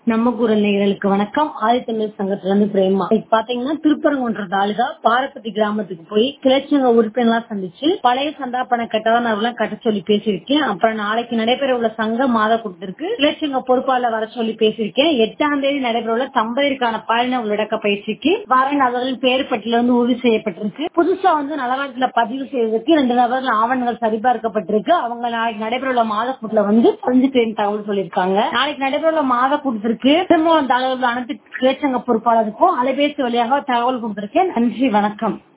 நம்ம குரல் நேயர்களுக்கு வணக்கம் ஆதித்தமிழ் சங்கத்துல இருந்து பிரேமா இப்ப பாத்தீங்கன்னா திருப்பரங்குன்ற தாலுகா பாரப்பட்டி கிராமத்துக்கு போய் கிளர்ச்சங்க உறுப்பினர்களா சந்திச்சு பழைய சந்தா பண கட்டணம் கட்ட சொல்லி பேசியிருக்கேன் அப்புறம் நாளைக்கு நடைபெற உள்ள சங்க மாத கூட்டத்திற்கு கிளர்ச்சங்க பொறுப்பாளர் வர சொல்லி பேசியிருக்கேன் எட்டாம் தேதி நடைபெற உள்ள தம்பதியருக்கான பாலின உள்ளடக்க பயிற்சிக்கு வர நபர்களின் பேர் பட்டியல வந்து உறுதி செய்யப்பட்டிருக்கு புதுசா வந்து நலவாரத்துல பதிவு செய்வதற்கு ரெண்டு நபர்கள் ஆவணங்கள் சரிபார்க்கப்பட்டிருக்கு அவங்க நாளைக்கு நடைபெற உள்ள மாத கூட்டத்துல வந்து பதினஞ்சு பேரின் தகவல் சொல்லியிருக்காங்க நாளைக்கு நடைபெற உள்ள மாத கூட்டத்திற்கு திருமணம் தகவல் அனைத்து கிளர்ச்சங்க பொறுப்பாளருக்கும் அலைபேசி வழியாக தகவல் கொடுத்திருக்கேன் நன்றி வணக்கம்